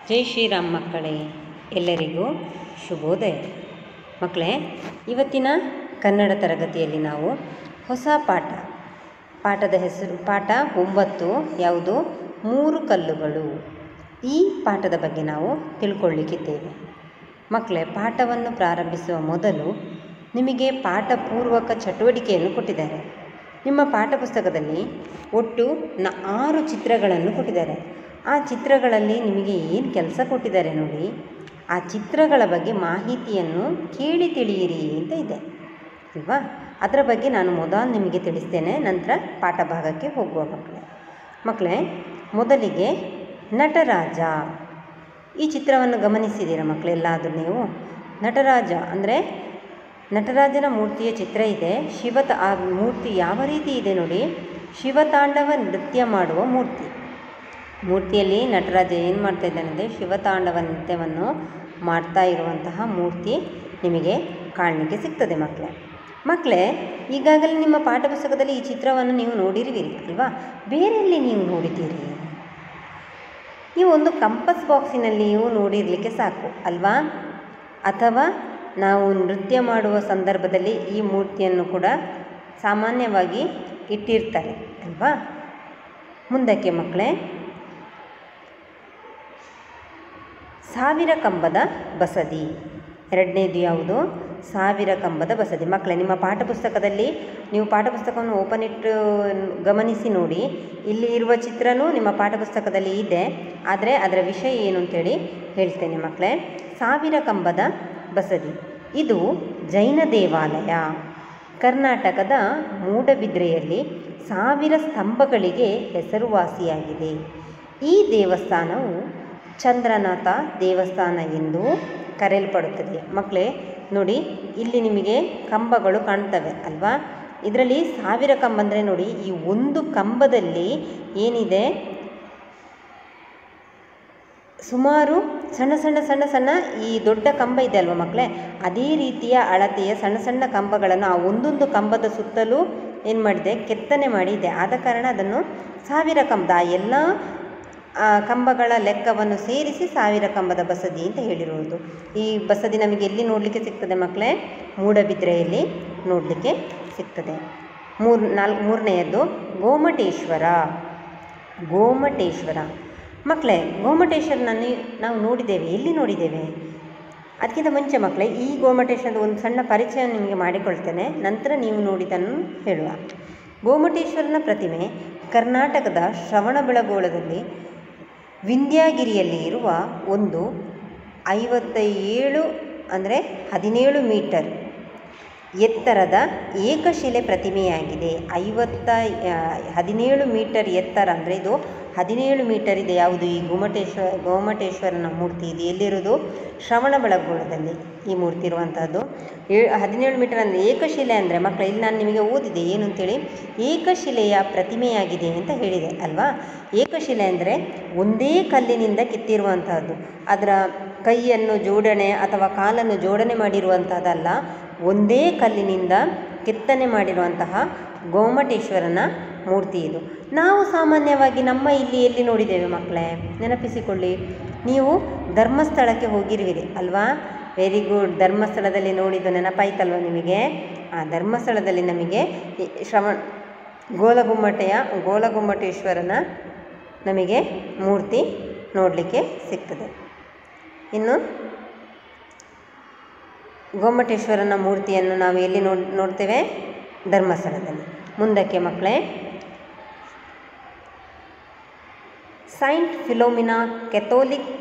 ಜೈ ಶ್ರೀರಾಮ್ ಮಕ್ಕಳೇ ಎಲ್ಲರಿಗೂ ಶುಭೋದಯ ಮಕ್ಕಳೇ ಇವತ್ತಿನ ಕನ್ನಡ ತರಗತಿಯಲ್ಲಿ ನಾವು ಹೊಸ ಪಾಠ ಪಾಠದ ಹೆಸರು ಪಾಠ ಒಂಬತ್ತು ಯಾವುದು ಮೂರು ಕಲ್ಲುಗಳು ಈ ಪಾಠದ ಬಗ್ಗೆ ನಾವು ತಿಳ್ಕೊಳ್ಳಿಕ್ಕಿದ್ದೇವೆ ಮಕ್ಕಳೇ ಪಾಠವನ್ನು ಪ್ರಾರಂಭಿಸುವ ಮೊದಲು ನಿಮಗೆ ಪಾಠ ಪೂರ್ವಕ ಚಟುವಟಿಕೆಯನ್ನು ಕೊಟ್ಟಿದ್ದಾರೆ ನಿಮ್ಮ ಪಾಠ ಪುಸ್ತಕದಲ್ಲಿ ಒಟ್ಟು ನ ಆರು ಚಿತ್ರಗಳನ್ನು ಕೊಟ್ಟಿದ್ದಾರೆ ಆ ಚಿತ್ರಗಳಲ್ಲಿ ನಿಮಗೆ ಏನು ಕೆಲಸ ಕೊಟ್ಟಿದ್ದಾರೆ ನೋಡಿ ಆ ಚಿತ್ರಗಳ ಬಗ್ಗೆ ಮಾಹಿತಿಯನ್ನು ಕೇಳಿ ತಿಳಿಯಿರಿ ಅಂತ ಇದೆ ಅಲ್ವಾ ಅದರ ಬಗ್ಗೆ ನಾನು ಮೊದಲು ನಿಮಗೆ ತಿಳಿಸ್ತೇನೆ ನಂತರ ಪಾಠ ಭಾಗಕ್ಕೆ ಹೋಗುವ ಮಕ್ಕಳೇ ಮಕ್ಕಳೇ ಮೊದಲಿಗೆ ನಟರಾಜ ಈ ಚಿತ್ರವನ್ನು ಗಮನಿಸಿದ್ದೀರಾ ಮಕ್ಕಳೆಲ್ಲಾದರೂ ನೀವು ನಟರಾಜ ಅಂದರೆ ನಟರಾಜನ ಮೂರ್ತಿಯ ಚಿತ್ರ ಇದೆ ಶಿವತ ಆ ಮೂರ್ತಿ ಯಾವ ರೀತಿ ಇದೆ ನೋಡಿ ಶಿವತಾಂಡವ ನೃತ್ಯ ಮಾಡುವ ಮೂರ್ತಿ ಮೂರ್ತಿಯಲ್ಲಿ ನಟರಾಜ ಏನು ಮಾಡ್ತಾ ಇದ್ದಾನೆಂದರೆ ಶಿವತಾಂಡವ ನೃತ್ಯವನ್ನು ಮಾಡ್ತಾ ಇರುವಂತಹ ಮೂರ್ತಿ ನಿಮಗೆ ಕಾಣಲಿಕ್ಕೆ ಸಿಗ್ತದೆ ಮಕ್ಕಳೇ ಮಕ್ಕಳೇ ಈಗಾಗಲೇ ನಿಮ್ಮ ಪಾಠ ಪುಸ್ತಕದಲ್ಲಿ ಈ ಚಿತ್ರವನ್ನು ನೀವು ನೋಡಿರುವಿರಿ ಅಲ್ವಾ ಬೇರೆಲ್ಲಿ ನೀವು ನೋಡಿದ್ದೀರಿ ನೀವು ಒಂದು ಕಂಪಸ್ ಬಾಕ್ಸಿನಲ್ಲಿಯೂ ನೋಡಿರಲಿಕ್ಕೆ ಸಾಕು ಅಲ್ವಾ ಅಥವಾ ನಾವು ನೃತ್ಯ ಮಾಡುವ ಸಂದರ್ಭದಲ್ಲಿ ಈ ಮೂರ್ತಿಯನ್ನು ಕೂಡ ಸಾಮಾನ್ಯವಾಗಿ ಇಟ್ಟಿರ್ತಾರೆ ಅಲ್ವಾ ಮುಂದಕ್ಕೆ ಮಕ್ಕಳೇ ಸಾವಿರ ಕಂಬದ ಬಸದಿ ಎರಡನೇದು ಯಾವುದು ಸಾವಿರ ಕಂಬದ ಬಸದಿ ಮಕ್ಕಳೇ ನಿಮ್ಮ ಪಾಠ ಪುಸ್ತಕದಲ್ಲಿ ನೀವು ಪಾಠ ಪುಸ್ತಕವನ್ನು ಓಪನ್ ಇಟ್ಟು ಗಮನಿಸಿ ನೋಡಿ ಇಲ್ಲಿ ಇರುವ ಚಿತ್ರನೂ ನಿಮ್ಮ ಪಾಠ ಪುಸ್ತಕದಲ್ಲಿ ಇದೆ ಆದರೆ ಅದರ ವಿಷಯ ಏನು ಅಂತೇಳಿ ಹೇಳ್ತೇನೆ ಮಕ್ಕಳೇ ಸಾವಿರ ಕಂಬದ ಬಸದಿ ಇದು ಜೈನ ದೇವಾಲಯ ಕರ್ನಾಟಕದ ಮೂಡಬಿದ್ರೆಯಲ್ಲಿ ಸಾವಿರ ಸ್ತಂಭಗಳಿಗೆ ಹೆಸರುವಾಸಿಯಾಗಿದೆ ಈ ದೇವಸ್ಥಾನವು ಚಂದ್ರನಾಥ ದೇವಸ್ಥಾನ ಎಂದು ಕರೆಯಲ್ಪಡುತ್ತದೆ ಮಕ್ಕಳೇ ನೋಡಿ ಇಲ್ಲಿ ನಿಮಗೆ ಕಂಬಗಳು ಕಾಣ್ತವೆ ಅಲ್ವಾ ಇದರಲ್ಲಿ ಸಾವಿರ ಕಂಬ ಅಂದರೆ ನೋಡಿ ಈ ಒಂದು ಕಂಬದಲ್ಲಿ ಏನಿದೆ ಸುಮಾರು ಸಣ್ಣ ಸಣ್ಣ ಸಣ್ಣ ಸಣ್ಣ ಈ ದೊಡ್ಡ ಕಂಬ ಇದೆ ಅಲ್ವಾ ಮಕ್ಕಳೇ ಅದೇ ರೀತಿಯ ಅಳತೆಯ ಸಣ್ಣ ಸಣ್ಣ ಕಂಬಗಳನ್ನು ಆ ಒಂದೊಂದು ಕಂಬದ ಸುತ್ತಲೂ ಏನು ಮಾಡಿದೆ ಕೆತ್ತನೆ ಮಾಡಿದೆ ಆದ ಕಾರಣ ಅದನ್ನು ಸಾವಿರ ಕಂಬದ ಆ ಎಲ್ಲ ಕಂಬಗಳ ಲೆಕ್ಕವನ್ನು ಸೇರಿಸಿ ಸಾವಿರ ಕಂಬದ ಬಸದಿ ಅಂತ ಹೇಳಿರುವುದು ಈ ಬಸದಿ ನಮಗೆ ಎಲ್ಲಿ ನೋಡಲಿಕ್ಕೆ ಸಿಗ್ತದೆ ಮಕ್ಕಳೇ ಮೂಡಬಿದ್ರೆಯಲ್ಲಿ ನೋಡಲಿಕ್ಕೆ ಸಿಗ್ತದೆ ಮೂರು ನಾಲ್ಕು ಮೂರನೆಯದ್ದು ಗೋಮಟೇಶ್ವರ ಗೋಮಟೇಶ್ವರ ಮಕ್ಕಳೇ ಗೋಮಟೇಶ್ವರನನ್ನು ನಾವು ನೋಡಿದ್ದೇವೆ ಎಲ್ಲಿ ನೋಡಿದ್ದೇವೆ ಅದಕ್ಕಿಂತ ಮುಂಚೆ ಮಕ್ಕಳೇ ಈ ಗೋಮಟೇಶ್ವರದ ಒಂದು ಸಣ್ಣ ಪರಿಚಯ ನಿಮಗೆ ಮಾಡಿಕೊಳ್ತೇನೆ ನಂತರ ನೀವು ನೋಡಿದ್ದನ್ನು ಹೇಳುವ ಗೋಮಟೇಶ್ವರನ ಪ್ರತಿಮೆ ಕರ್ನಾಟಕದ ಶ್ರವಣಬೆಳಗೊಳದಲ್ಲಿ ವಿಂಧ್ಯಾಗಿರಿಯಲ್ಲಿ ಇರುವ ಒಂದು ಐವತ್ತ ಏಳು ಅಂದರೆ ಹದಿನೇಳು ಮೀಟರ್ ಎತ್ತರದ ಏಕಶಿಲೆ ಪ್ರತಿಮೆಯಾಗಿದೆ ಐವತ್ತ ಹದಿನೇಳು ಮೀಟರ್ ಎತ್ತರ ಅಂದರೆ ಇದು ಹದಿನೇಳು ಮೀಟರ್ ಇದೆ ಯಾವುದು ಈ ಗೋಮಟೇಶ್ವರ ಗೋಮಟೇಶ್ವರನ ಮೂರ್ತಿ ಇದು ಎಲ್ಲಿರೋದು ಶ್ರವಣಬೆಳಗೊಳದಲ್ಲಿ ಈ ಮೂರ್ತಿ ಇರುವಂಥದ್ದು ಏ ಹದಿನೇಳು ಮೀಟರ್ ಅಂದರೆ ಏಕಶಿಲೆ ಅಂದರೆ ಮಕ್ಕಳು ಇಲ್ಲಿ ನಾನು ನಿಮಗೆ ಓದಿದೆ ಏನು ಅಂತೇಳಿ ಏಕಶಿಲೆಯ ಪ್ರತಿಮೆಯಾಗಿದೆ ಅಂತ ಹೇಳಿದೆ ಅಲ್ವಾ ಏಕಶಿಲೆ ಅಂದರೆ ಒಂದೇ ಕಲ್ಲಿನಿಂದ ಕೆತ್ತಿರುವಂತಹದ್ದು ಅದರ ಕೈಯನ್ನು ಜೋಡಣೆ ಅಥವಾ ಕಾಲನ್ನು ಜೋಡಣೆ ಮಾಡಿರುವಂಥದ್ದಲ್ಲ ಒಂದೇ ಕಲ್ಲಿನಿಂದ ಕೆತ್ತನೆ ಮಾಡಿರುವಂತಹ ಗೋಮಟೇಶ್ವರನ ಮೂರ್ತಿ ಇದು ನಾವು ಸಾಮಾನ್ಯವಾಗಿ ನಮ್ಮ ಇಲ್ಲಿ ಎಲ್ಲಿ ನೋಡಿದ್ದೇವೆ ಮಕ್ಕಳೇ ನೆನಪಿಸಿಕೊಳ್ಳಿ ನೀವು ಧರ್ಮಸ್ಥಳಕ್ಕೆ ಹೋಗಿರುವಿರಿ ಅಲ್ವಾ ವೆರಿ ಗುಡ್ ಧರ್ಮಸ್ಥಳದಲ್ಲಿ ನೋಡಿದ್ದು ನೆನಪಾಯ್ತಲ್ವ ನಿಮಗೆ ಆ ಧರ್ಮಸ್ಥಳದಲ್ಲಿ ನಮಗೆ ಶ್ರವಣ ಗೋಲಗುಮ್ಮಟೆಯ ಗೋಲಗುಮ್ಮಟೇಶ್ವರನ ನಮಗೆ ಮೂರ್ತಿ ನೋಡಲಿಕ್ಕೆ ಸಿಗ್ತದೆ ಇನ್ನು ಗೋಮಟೇಶ್ವರನ ಮೂರ್ತಿಯನ್ನು ನಾವು ಎಲ್ಲಿ ನೋಡ್ ನೋಡ್ತೇವೆ ಧರ್ಮಸ್ಥಳದಲ್ಲಿ ಮುಂದಕ್ಕೆ ಮಕ್ಕಳೇ saint Philomena Catholic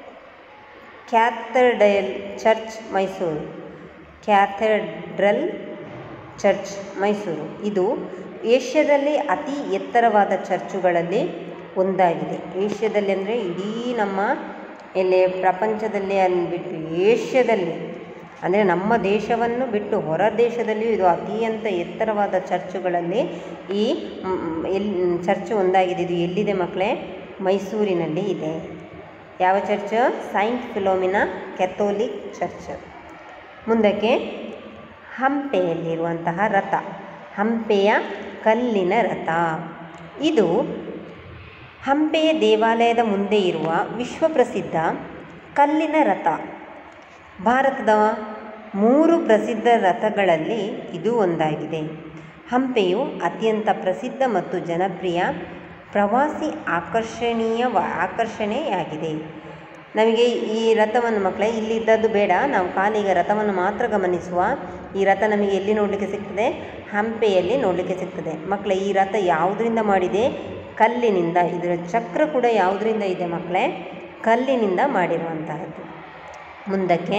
cathedral church Mysuru cathedral church Mysuru ಇದು ಏಷ್ಯಾದಲ್ಲಿ ಅತಿ ಎತ್ತರವಾದ ಚರ್ಚುಗಳಲ್ಲಿ ಒಂದಾಗಿದೆ ಏಷ್ಯಾದಲ್ಲಿ ಅಂದರೆ ಇಡೀ ನಮ್ಮ ಇಲ್ಲಿ ಪ್ರಪಂಚದಲ್ಲಿ ಬಿಟ್ಟು ಏಷ್ಯಾದಲ್ಲಿ ಅಂದರೆ ನಮ್ಮ ದೇಶವನ್ನು ಬಿಟ್ಟು ಹೊರ ದೇಶದಲ್ಲಿಯೂ ಇದು ಅತ್ಯಂತ ಎತ್ತರವಾದ ಚರ್ಚುಗಳಲ್ಲಿ ಈ ಎಲ್ಲಿ ಚರ್ಚ್ ಒಂದಾಗಿದೆ ಇದು ಎಲ್ಲಿದೆ ಮಕ್ಕಳೇ ಮೈಸೂರಿನಲ್ಲಿ ಇದೆ ಯಾವ church saint Philomena Catholic church ಮುಂದಕ್ಕೆ ಹಂಪೆಯಲ್ಲಿರುವಂತಹ ರಥ ಹಂಪೆಯ ಕಲ್ಲಿನ ರಥ ಇದು ಹಂಪೆಯ ದೇವಾಲಯದ ಮುಂದೆ ಇರುವ ವಿಶ್ವಪ್ರಸಿದ್ಧ ಕಲ್ಲಿನ ರಥ ಭಾರತದ ಮೂರು ಪ್ರಸಿದ್ಧ ರಥಗಳಲ್ಲಿ ಇದು ಒಂದಾಗಿದೆ ಹಂಪೆಯು ಅತ್ಯಂತ ಪ್ರಸಿದ್ಧ ಮತ್ತು ಜನಪ್ರಿಯ ಪ್ರವಾಸಿ ಆಕರ್ಷಣೀಯ ಆಕರ್ಷಣೆಯಾಗಿದೆ ನಮಗೆ ಈ ರಥವನ್ನು ಮಕ್ಕಳೇ ಇಲ್ಲಿದ್ದದ್ದು ಬೇಡ ನಾವು ಕಾಲಿಗೆ ರಥವನ್ನು ಮಾತ್ರ ಗಮನಿಸುವ ಈ ರಥ ನಮಗೆ ಎಲ್ಲಿ ನೋಡಲಿಕ್ಕೆ ಸಿಗ್ತದೆ ಹಂಪೆಯಲ್ಲಿ ನೋಡಲಿಕ್ಕೆ ಸಿಗ್ತದೆ ಮಕ್ಕಳೇ ಈ ರಥ ಯಾವುದರಿಂದ ಮಾಡಿದೆ ಕಲ್ಲಿನಿಂದ ಇದರ ಚಕ್ರ ಕೂಡ ಯಾವುದರಿಂದ ಇದೆ ಮಕ್ಕಳೇ ಕಲ್ಲಿನಿಂದ ಮಾಡಿರುವಂತಹದ್ದು ಮುಂದಕ್ಕೆ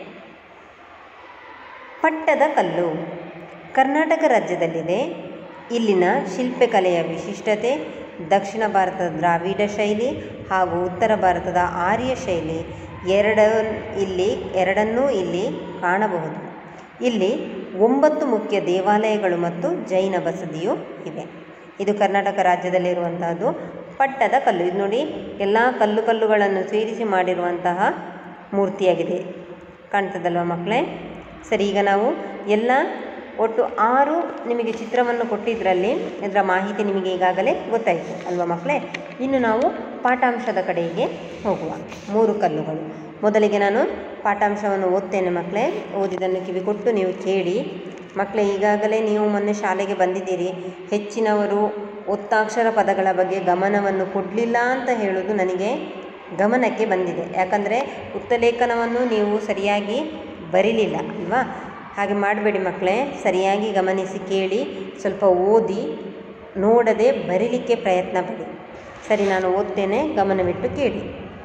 ಪಟ್ಟದ ಕಲ್ಲು ಕರ್ನಾಟಕ ರಾಜ್ಯದಲ್ಲಿದೆ ಇಲ್ಲಿನ ಶಿಲ್ಪಕಲೆಯ ವಿಶಿಷ್ಟತೆ ದಕ್ಷಿಣ ಭಾರತದ ದ್ರಾವಿಡ ಶೈಲಿ ಹಾಗೂ ಉತ್ತರ ಭಾರತದ ಆರ್ಯ ಶೈಲಿ ಎರಡು ಇಲ್ಲಿ ಎರಡನ್ನೂ ಇಲ್ಲಿ ಕಾಣಬಹುದು ಇಲ್ಲಿ ಒಂಬತ್ತು ಮುಖ್ಯ ದೇವಾಲಯಗಳು ಮತ್ತು ಜೈನ ಬಸದಿಯೂ ಇವೆ ಇದು ಕರ್ನಾಟಕ ರಾಜ್ಯದಲ್ಲಿರುವಂತಹದ್ದು ಪಟ್ಟದ ಕಲ್ಲು ಇದು ನೋಡಿ ಎಲ್ಲ ಕಲ್ಲು ಕಲ್ಲುಗಳನ್ನು ಸೇರಿಸಿ ಮಾಡಿರುವಂತಹ ಮೂರ್ತಿಯಾಗಿದೆ ಕಾಣ್ತದಲ್ವ ಮಕ್ಕಳೇ ಸರಿ ಈಗ ನಾವು ಎಲ್ಲ ಒಟ್ಟು ಆರು ನಿಮಗೆ ಚಿತ್ರವನ್ನು ಕೊಟ್ಟಿದ್ದರಲ್ಲಿ ಇದರ ಮಾಹಿತಿ ನಿಮಗೆ ಈಗಾಗಲೇ ಗೊತ್ತಾಯಿತು ಅಲ್ವಾ ಮಕ್ಕಳೇ ಇನ್ನು ನಾವು ಪಾಠಾಂಶದ ಕಡೆಗೆ ಹೋಗುವ ಮೂರು ಕಲ್ಲುಗಳು ಮೊದಲಿಗೆ ನಾನು ಪಾಠಾಂಶವನ್ನು ಓದ್ತೇನೆ ಮಕ್ಕಳೇ ಓದಿದ್ದನ್ನು ಕಿವಿ ಕೊಟ್ಟು ನೀವು ಕೇಳಿ ಮಕ್ಕಳೇ ಈಗಾಗಲೇ ನೀವು ಮೊನ್ನೆ ಶಾಲೆಗೆ ಬಂದಿದ್ದೀರಿ ಹೆಚ್ಚಿನವರು ಒತ್ತಾಕ್ಷರ ಪದಗಳ ಬಗ್ಗೆ ಗಮನವನ್ನು ಕೊಡಲಿಲ್ಲ ಅಂತ ಹೇಳೋದು ನನಗೆ ಗಮನಕ್ಕೆ ಬಂದಿದೆ ಯಾಕಂದರೆ ಉತ್ತಲೇಖನವನ್ನು ನೀವು ಸರಿಯಾಗಿ ಬರೀಲಿಲ್ಲ ಅಲ್ವಾ ಹಾಗೆ ಮಾಡಬೇಡಿ ಮಕ್ಕಳೇ ಸರಿಯಾಗಿ ಗಮನಿಸಿ ಕೇಳಿ ಸ್ವಲ್ಪ ಓದಿ ನೋಡದೆ ಬರೀಲಿಕ್ಕೆ ಪ್ರಯತ್ನ ಪಡಿ ಸರಿ ನಾನು ಓದ್ತೇನೆ ಗಮನವಿಟ್ಟು ಕೇಳಿ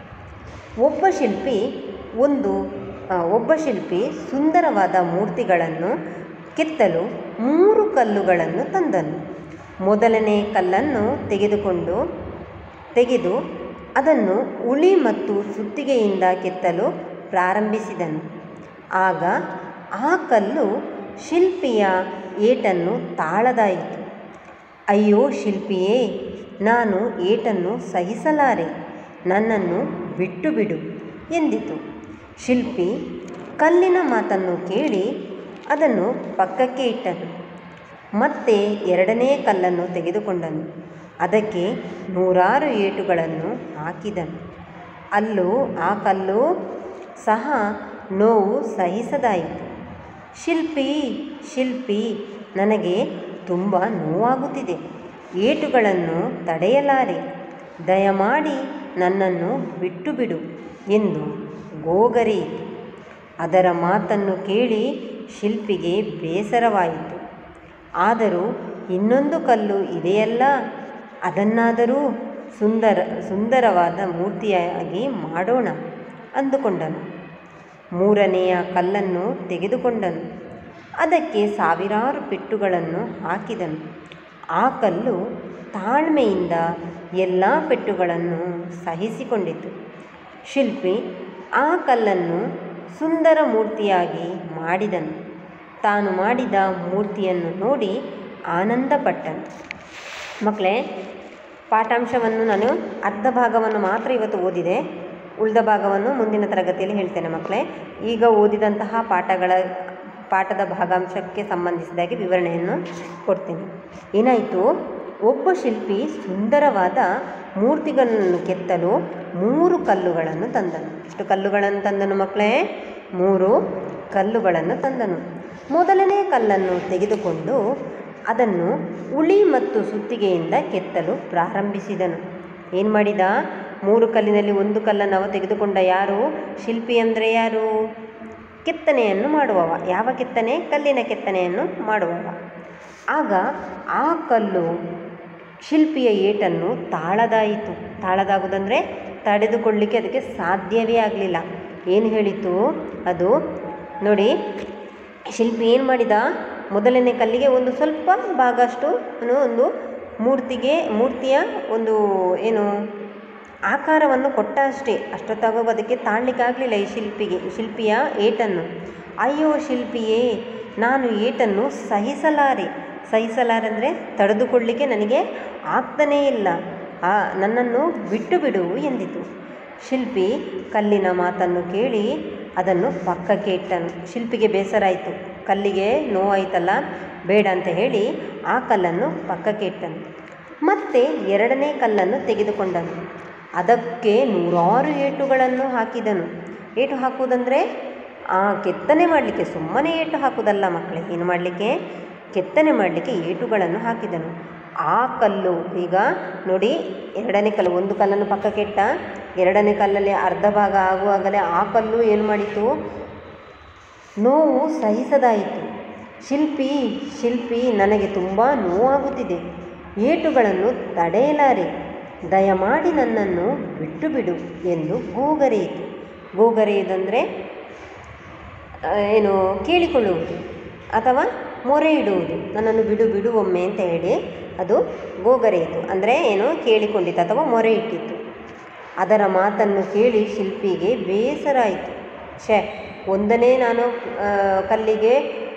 ಒಬ್ಬ ಶಿಲ್ಪಿ ಒಂದು ಆ, ಒಬ್ಬ ಶಿಲ್ಪಿ ಸುಂದರವಾದ ಮೂರ್ತಿಗಳನ್ನು ಕೆತ್ತಲು ಮೂರು ಕಲ್ಲುಗಳನ್ನು ತಂದನು ಮೊದಲನೇ ಕಲ್ಲನ್ನು ತೆಗೆದುಕೊಂಡು ತೆಗೆದು ಅದನ್ನು ಉಳಿ ಮತ್ತು ಸುತ್ತಿಗೆಯಿಂದ ಕೆತ್ತಲು ಪ್ರಾರಂಭಿಸಿದನು ಆಗ ಆ ಕಲ್ಲು ಶಿಲ್ಪಿಯ ಏಟನ್ನು ತಾಳದಾಯಿತು ಅಯ್ಯೋ ಶಿಲ್ಪಿಯೇ ನಾನು ಏಟನ್ನು ಸಹಿಸಲಾರೆ ನನ್ನನ್ನು ಬಿಟ್ಟು ಬಿಡು ಎಂದಿತು ಶಿಲ್ಪಿ ಕಲ್ಲಿನ ಮಾತನ್ನು ಕೇಳಿ ಅದನ್ನು ಪಕ್ಕಕ್ಕೆ ಇಟ್ಟನು ಮತ್ತೆ ಎರಡನೇ ಕಲ್ಲನ್ನು ತೆಗೆದುಕೊಂಡನು ಅದಕ್ಕೆ ನೂರಾರು ಏಟುಗಳನ್ನು ಹಾಕಿದನು ಅಲ್ಲೂ ಆ ಕಲ್ಲು ಸಹ ನೋವು ಸಹಿಸದಾಯಿತು ಶಿಲ್ಪಿ ಶಿಲ್ಪಿ ನನಗೆ ತುಂಬ ನೋವಾಗುತ್ತಿದೆ ಏಟುಗಳನ್ನು ತಡೆಯಲಾರೆ ದಯಮಾಡಿ ನನ್ನನ್ನು ಬಿಟ್ಟು ಬಿಡು ಎಂದು ಗೋಗರೆಯಿತು ಅದರ ಮಾತನ್ನು ಕೇಳಿ ಶಿಲ್ಪಿಗೆ ಬೇಸರವಾಯಿತು ಆದರೂ ಇನ್ನೊಂದು ಕಲ್ಲು ಇದೆಯಲ್ಲ ಅದನ್ನಾದರೂ ಸುಂದರ ಸುಂದರವಾದ ಮೂರ್ತಿಯಾಗಿ ಮಾಡೋಣ ಅಂದುಕೊಂಡನು ಮೂರನೆಯ ಕಲ್ಲನ್ನು ತೆಗೆದುಕೊಂಡನು ಅದಕ್ಕೆ ಸಾವಿರಾರು ಪೆಟ್ಟುಗಳನ್ನು ಹಾಕಿದನು ಆ ಕಲ್ಲು ತಾಳ್ಮೆಯಿಂದ ಎಲ್ಲ ಪೆಟ್ಟುಗಳನ್ನು ಸಹಿಸಿಕೊಂಡಿತು ಶಿಲ್ಪಿ ಆ ಕಲ್ಲನ್ನು ಸುಂದರ ಮೂರ್ತಿಯಾಗಿ ಮಾಡಿದನು ತಾನು ಮಾಡಿದ ಮೂರ್ತಿಯನ್ನು ನೋಡಿ ಆನಂದಪಟ್ಟನು ಮಕ್ಕಳೇ ಪಾಠಾಂಶವನ್ನು ನಾನು ಅರ್ಧ ಭಾಗವನ್ನು ಮಾತ್ರ ಇವತ್ತು ಓದಿದೆ ಉಳಿದ ಭಾಗವನ್ನು ಮುಂದಿನ ತರಗತಿಯಲ್ಲಿ ಹೇಳ್ತೇನೆ ಮಕ್ಕಳೇ ಈಗ ಓದಿದಂತಹ ಪಾಠಗಳ ಪಾಠದ ಭಾಗಾಂಶಕ್ಕೆ ಸಂಬಂಧಿಸಿದಾಗೆ ವಿವರಣೆಯನ್ನು ಕೊಡ್ತೀನಿ ಏನಾಯಿತು ಒಬ್ಬ ಶಿಲ್ಪಿ ಸುಂದರವಾದ ಮೂರ್ತಿಗಳನ್ನು ಕೆತ್ತಲು ಮೂರು ಕಲ್ಲುಗಳನ್ನು ತಂದನು ಎಷ್ಟು ಕಲ್ಲುಗಳನ್ನು ತಂದನು ಮಕ್ಕಳೇ ಮೂರು ಕಲ್ಲುಗಳನ್ನು ತಂದನು ಮೊದಲನೇ ಕಲ್ಲನ್ನು ತೆಗೆದುಕೊಂಡು ಅದನ್ನು ಉಳಿ ಮತ್ತು ಸುತ್ತಿಗೆಯಿಂದ ಕೆತ್ತಲು ಪ್ರಾರಂಭಿಸಿದನು ಏನು ಮಾಡಿದ ಮೂರು ಕಲ್ಲಿನಲ್ಲಿ ಒಂದು ಕಲ್ಲನ್ನು ಅವ ತೆಗೆದುಕೊಂಡ ಯಾರು ಶಿಲ್ಪಿ ಅಂದರೆ ಯಾರು ಕೆತ್ತನೆಯನ್ನು ಮಾಡುವವ ಯಾವ ಕೆತ್ತನೆ ಕಲ್ಲಿನ ಕೆತ್ತನೆಯನ್ನು ಮಾಡುವವ ಆಗ ಆ ಕಲ್ಲು ಶಿಲ್ಪಿಯ ಏಟನ್ನು ತಾಳದಾಯಿತು ತಾಳದಾಗುವುದಂದರೆ ತಡೆದುಕೊಳ್ಳಿಕ್ಕೆ ಅದಕ್ಕೆ ಸಾಧ್ಯವೇ ಆಗಲಿಲ್ಲ ಏನು ಹೇಳಿತು ಅದು ನೋಡಿ ಶಿಲ್ಪಿ ಏನು ಮಾಡಿದ ಮೊದಲನೇ ಕಲ್ಲಿಗೆ ಒಂದು ಸ್ವಲ್ಪ ಭಾಗ ಅಷ್ಟು ಅವನು ಒಂದು ಮೂರ್ತಿಗೆ ಮೂರ್ತಿಯ ಒಂದು ಏನು ಆಕಾರವನ್ನು ಕೊಟ್ಟ ಅಷ್ಟೇ ಅಷ್ಟೊತ್ತಾಗುವ ಅದಕ್ಕೆ ತಾಳ್ಲಿಕ್ಕೆ ಆಗಲಿಲ್ಲ ಈ ಶಿಲ್ಪಿಗೆ ಶಿಲ್ಪಿಯ ಏಟನ್ನು ಅಯ್ಯೋ ಶಿಲ್ಪಿಯೇ ನಾನು ಏಟನ್ನು ಸಹಿಸಲಾರೆ ಸಹಿಸಲಾರೆ ಅಂದರೆ ತಡೆದುಕೊಳ್ಳಿಕ್ಕೆ ನನಗೆ ಆಗ್ತಾನೇ ಇಲ್ಲ ಆ ನನ್ನನ್ನು ಬಿಟ್ಟು ಬಿಡು ಎಂದಿತು ಶಿಲ್ಪಿ ಕಲ್ಲಿನ ಮಾತನ್ನು ಕೇಳಿ ಅದನ್ನು ಪಕ್ಕಕ್ಕೆ ಇಟ್ಟನು ಶಿಲ್ಪಿಗೆ ಬೇಸರ ಆಯಿತು ಕಲ್ಲಿಗೆ ನೋವಾಯ್ತಲ್ಲ ಬೇಡ ಅಂತ ಹೇಳಿ ಆ ಕಲ್ಲನ್ನು ಪಕ್ಕಕ್ಕೆ ಇಟ್ಟನು ಮತ್ತೆ ಎರಡನೇ ಕಲ್ಲನ್ನು ತೆಗೆದುಕೊಂಡನು ಅದಕ್ಕೆ ನೂರಾರು ಏಟುಗಳನ್ನು ಹಾಕಿದನು ಏಟು ಹಾಕುವುದಂದರೆ ಆ ಕೆತ್ತನೆ ಮಾಡಲಿಕ್ಕೆ ಸುಮ್ಮನೆ ಏಟು ಹಾಕುವುದಲ್ಲ ಮಕ್ಕಳೇ ಏನು ಮಾಡಲಿಕ್ಕೆ ಕೆತ್ತನೆ ಮಾಡಲಿಕ್ಕೆ ಏಟುಗಳನ್ನು ಹಾಕಿದನು ಆ ಕಲ್ಲು ಈಗ ನೋಡಿ ಎರಡನೇ ಕಲ್ಲು ಒಂದು ಕಲ್ಲನ್ನು ಪಕ್ಕಕ್ಕೆ ಇಟ್ಟ ಎರಡನೇ ಕಲ್ಲಲ್ಲಿ ಅರ್ಧ ಭಾಗ ಆಗುವಾಗಲೇ ಆ ಕಲ್ಲು ಏನು ಮಾಡಿತು ನೋವು ಸಹಿಸದಾಯಿತು ಶಿಲ್ಪಿ ಶಿಲ್ಪಿ ನನಗೆ ತುಂಬ ನೋವಾಗುತ್ತಿದೆ ಏಟುಗಳನ್ನು ತಡೆಯಲಾರೆ ದಯಮಾಡಿ ನನ್ನನ್ನು ಬಿಟ್ಟು ಬಿಡು ಎಂದು ಗೋಗರೆಯಿತು ಗೋಗರೆಯುವುದಂದರೆ ಆ, ಏನು ಕೇಳಿಕೊಳ್ಳುವುದು ಅಥವಾ ಮೊರೆ ಇಡುವುದು ನನ್ನನ್ನು ಬಿಡು ಬಿಡು ಒಮ್ಮೆ ಅಂತ ಹೇಳಿ ಅದು ಗೋಗರೆಯಿತು ಅಂದರೆ ಏನು ಕೇಳಿಕೊಂಡಿತು ಅಥವಾ ಮೊರೆ ಇಟ್ಟಿತ್ತು ಅದರ ಮಾತನ್ನು ಕೇಳಿ ಶಿಲ್ಪಿಗೆ ಬೇಸರ ಆಯಿತು ಛೇ ಒಂದನೇ ನಾನು ಆ, ಕಲ್ಲಿಗೆ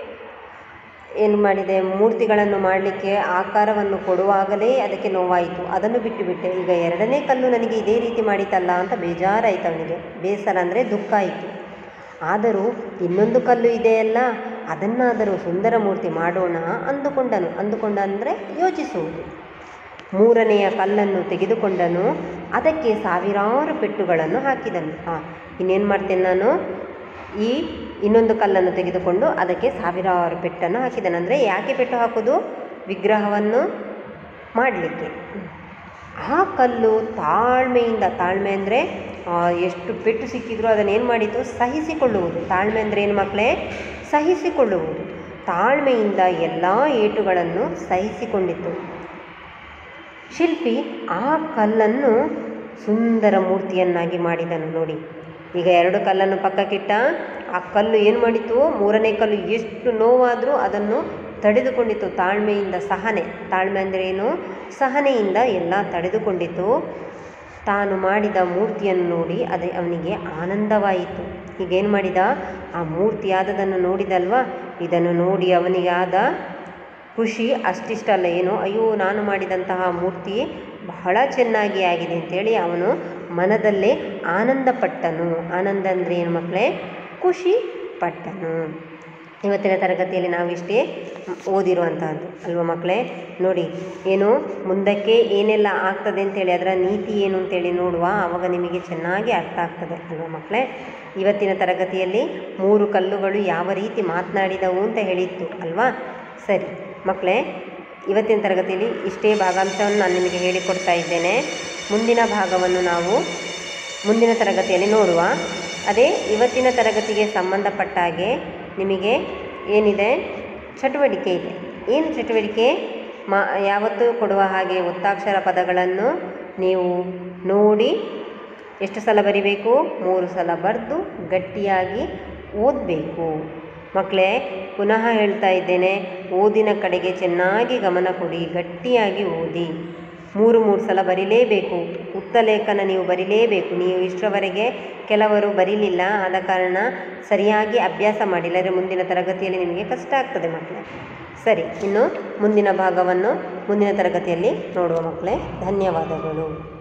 ಏನು ಮಾಡಿದೆ ಮೂರ್ತಿಗಳನ್ನು ಮಾಡಲಿಕ್ಕೆ ಆಕಾರವನ್ನು ಕೊಡುವಾಗಲೇ ಅದಕ್ಕೆ ನೋವಾಯಿತು ಅದನ್ನು ಬಿಟ್ಟು ಬಿಟ್ಟೆ ಈಗ ಎರಡನೇ ಕಲ್ಲು ನನಗೆ ಇದೇ ರೀತಿ ಮಾಡಿತಲ್ಲ ಅಂತ ಬೇಜಾರಾಯಿತು ಅವನಿಗೆ ಬೇಸರ ಅಂದರೆ ದುಃಖ ಆಯಿತು ಆದರೂ ಇನ್ನೊಂದು ಕಲ್ಲು ಇದೆಯಲ್ಲ ಅದನ್ನಾದರೂ ಸುಂದರ ಮೂರ್ತಿ ಮಾಡೋಣ ಅಂದುಕೊಂಡನು ಅಂದುಕೊಂಡ ಅಂದರೆ ಯೋಚಿಸುವುದು ಮೂರನೆಯ ಕಲ್ಲನ್ನು ತೆಗೆದುಕೊಂಡನು ಅದಕ್ಕೆ ಸಾವಿರಾರು ಪೆಟ್ಟುಗಳನ್ನು ಹಾಕಿದನು ಹಾಂ ಇನ್ನೇನು ಮಾಡ್ತೇನೆ ನಾನು ಈ ಇನ್ನೊಂದು ಕಲ್ಲನ್ನು ತೆಗೆದುಕೊಂಡು ಅದಕ್ಕೆ ಸಾವಿರಾರು ಪೆಟ್ಟನ್ನು ಹಾಕಿದನು ಅಂದರೆ ಯಾಕೆ ಪೆಟ್ಟು ಹಾಕೋದು ವಿಗ್ರಹವನ್ನು ಮಾಡಲಿಕ್ಕೆ ಆ ಕಲ್ಲು ತಾಳ್ಮೆಯಿಂದ ತಾಳ್ಮೆ ಅಂದರೆ ಎಷ್ಟು ಪೆಟ್ಟು ಸಿಕ್ಕಿದ್ರೂ ಅದನ್ನು ಏನು ಮಾಡಿತು ಸಹಿಸಿಕೊಳ್ಳುವುದು ತಾಳ್ಮೆ ಅಂದರೆ ಏನು ಮಕ್ಕಳೇ ಸಹಿಸಿಕೊಳ್ಳುವುದು ತಾಳ್ಮೆಯಿಂದ ಎಲ್ಲ ಏಟುಗಳನ್ನು ಸಹಿಸಿಕೊಂಡಿತು ಶಿಲ್ಪಿ ಆ ಕಲ್ಲನ್ನು ಸುಂದರ ಮೂರ್ತಿಯನ್ನಾಗಿ ಮಾಡಿದನು ನೋಡಿ ಈಗ ಎರಡು ಕಲ್ಲನ್ನು ಪಕ್ಕಕ್ಕಿಟ್ಟ ಆ ಕಲ್ಲು ಏನು ಮಾಡಿತು ಮೂರನೇ ಕಲ್ಲು ಎಷ್ಟು ನೋವಾದರೂ ಅದನ್ನು ತಡೆದುಕೊಂಡಿತು ತಾಳ್ಮೆಯಿಂದ ಸಹನೆ ತಾಳ್ಮೆ ಅಂದರೆ ಏನು ಸಹನೆಯಿಂದ ಎಲ್ಲ ತಡೆದುಕೊಂಡಿತು ತಾನು ಮಾಡಿದ ಮೂರ್ತಿಯನ್ನು ನೋಡಿ ಅದೇ ಅವನಿಗೆ ಆನಂದವಾಯಿತು ಈಗೇನು ಮಾಡಿದ ಆ ಮೂರ್ತಿ ಆದದನ್ನು ನೋಡಿದಲ್ವಾ ಇದನ್ನು ನೋಡಿ ಅವನಿಗೆ ಆದ ಖುಷಿ ಅಷ್ಟಿಷ್ಟಲ್ಲ ಏನು ಅಯ್ಯೋ ನಾನು ಮಾಡಿದಂತಹ ಮೂರ್ತಿ ಬಹಳ ಚೆನ್ನಾಗಿ ಆಗಿದೆ ಅಂತೇಳಿ ಅವನು ಮನದಲ್ಲೇ ಆನಂದ ಪಟ್ಟನು ಆನಂದ ಅಂದರೆ ಏನು ಮಕ್ಕಳೇ ಖುಷಿ ಪಟ್ಟನು ಇವತ್ತಿನ ತರಗತಿಯಲ್ಲಿ ನಾವಿಷ್ಟೇ ಓದಿರುವಂತಹದ್ದು ಅಲ್ವಾ ಮಕ್ಕಳೇ ನೋಡಿ ಏನು ಮುಂದಕ್ಕೆ ಏನೆಲ್ಲ ಆಗ್ತದೆ ಅಂತೇಳಿ ಅದರ ನೀತಿ ಏನು ಅಂತೇಳಿ ನೋಡುವ ಆವಾಗ ನಿಮಗೆ ಚೆನ್ನಾಗಿ ಅರ್ಥ ಆಗ್ತದೆ ಅಲ್ವಾ ಮಕ್ಕಳೇ ಇವತ್ತಿನ ತರಗತಿಯಲ್ಲಿ ಮೂರು ಕಲ್ಲುಗಳು ಯಾವ ರೀತಿ ಮಾತನಾಡಿದವು ಅಂತ ಹೇಳಿತ್ತು ಅಲ್ವಾ ಸರಿ ಮಕ್ಕಳೇ ಇವತ್ತಿನ ತರಗತಿಯಲ್ಲಿ ಇಷ್ಟೇ ಭಾಗಾಂಶವನ್ನು ನಾನು ನಿಮಗೆ ಹೇಳಿಕೊಡ್ತಾ ಇದ್ದೇನೆ ಮುಂದಿನ ಭಾಗವನ್ನು ನಾವು ಮುಂದಿನ ತರಗತಿಯಲ್ಲಿ ನೋಡುವ ಅದೇ ಇವತ್ತಿನ ತರಗತಿಗೆ ಸಂಬಂಧಪಟ್ಟ ಹಾಗೆ ನಿಮಗೆ ಏನಿದೆ ಚಟುವಟಿಕೆ ಇದೆ ಏನು ಚಟುವಟಿಕೆ ಮಾ ಯಾವತ್ತೂ ಕೊಡುವ ಹಾಗೆ ಒತ್ತಾಕ್ಷರ ಪದಗಳನ್ನು ನೀವು ನೋಡಿ ಎಷ್ಟು ಸಲ ಬರಿಬೇಕು ಮೂರು ಸಲ ಬರೆದು ಗಟ್ಟಿಯಾಗಿ ಓದಬೇಕು ಮಕ್ಕಳೇ ಪುನಃ ಹೇಳ್ತಾ ಇದ್ದೇನೆ ಓದಿನ ಕಡೆಗೆ ಚೆನ್ನಾಗಿ ಗಮನ ಕೊಡಿ ಗಟ್ಟಿಯಾಗಿ ಓದಿ ಮೂರು ಮೂರು ಸಲ ಬರಿಲೇಬೇಕು ಉಕ್ತಲೇಖನ ನೀವು ಬರಿಲೇಬೇಕು ನೀವು ಇಷ್ಟರವರೆಗೆ ಕೆಲವರು ಬರೀಲಿಲ್ಲ ಆದ ಕಾರಣ ಸರಿಯಾಗಿ ಅಭ್ಯಾಸ ಮಾಡಿಲ್ಲ ಅಂದರೆ ಮುಂದಿನ ತರಗತಿಯಲ್ಲಿ ನಿಮಗೆ ಕಷ್ಟ ಆಗ್ತದೆ ಮಕ್ಕಳೇ ಸರಿ ಇನ್ನು ಮುಂದಿನ ಭಾಗವನ್ನು ಮುಂದಿನ ತರಗತಿಯಲ್ಲಿ ನೋಡುವ ಮಕ್ಕಳೇ ಧನ್ಯವಾದಗಳು